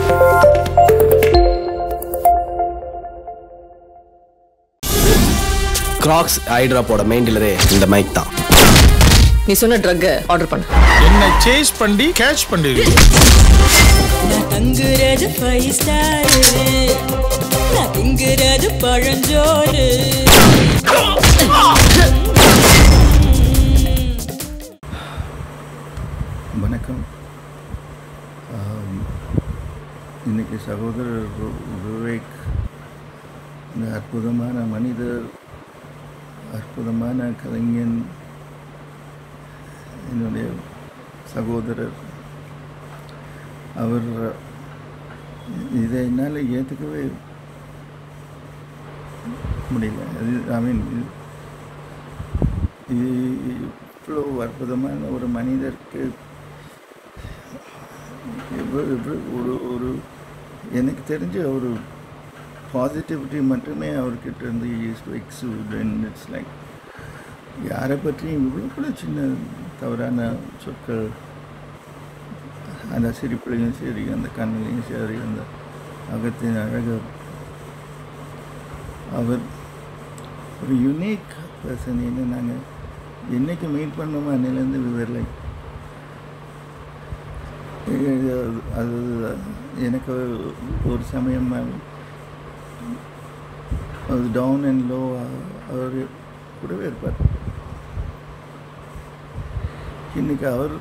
Cracks ஐட்ராப்போட main டீலரே இந்த mic தான் நீ சொன்ன ட்ரக் ஆர்டர் பண்ணு என்னை சேஸ் பண்ணி கேட்ச் பண்ணிருக்கீங்க நான் தங்குறது ஃபைவ் ஸ்டார் நான் திங்குறது பழஞ்சோறு வணக்கம் ஆம், இன்னைக்கு சகோதரர் வி- விவேக் இந்த அற்புதமான மனிதர் அற்புதமான கலைஞன் என்னுடைய சகோதரர் அவர் இதை என்னால் ஏற்றுக்கவே முடியல அது ஐ மீன் இவ்வளோ அற்புதமான ஒரு மனிதருக்கு இவ்வளோ இவ்வளோ ஒரு ஒரு எனக்கு தெரிஞ்ச ஒரு பாசிட்டிவிட்டி மட்டுமே அவர்கிட்ட இருந்து use to exude and it's like யாரை பற்றியும் இவ்வளோ கூட சின்ன தவறான சொற்கள் அந்த சிரிப்புலையும் சரி அந்த கண்ணிலையும் சரி அந்த அகத்தின் அழகு அவர் ஒரு யூனிக் பர்சன் என்ன நாங்கள் என்னைக்கு மீட் பண்ணோமோ அன்னிலேருந்து விவர் லைக் அது எனக்கு ஒரு சமயம் அது டவுன் அண்ட் லோ அவர் கூடவே இருப்பார் இன்னைக்கு அவர்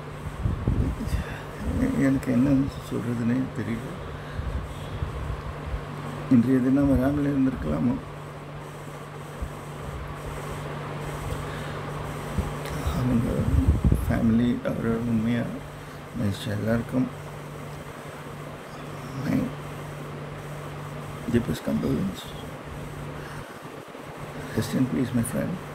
எனக்கு என்ன சொல்கிறதுனே தெரியல இன்றைய தினம் வராமலே இருந்திருக்கலாமோ அவங்க ஃபேமிலி அவர் உண்மையாக மதிச்ச எல்லாருக்கும் my deepest condolence. Rest in peace, my friend.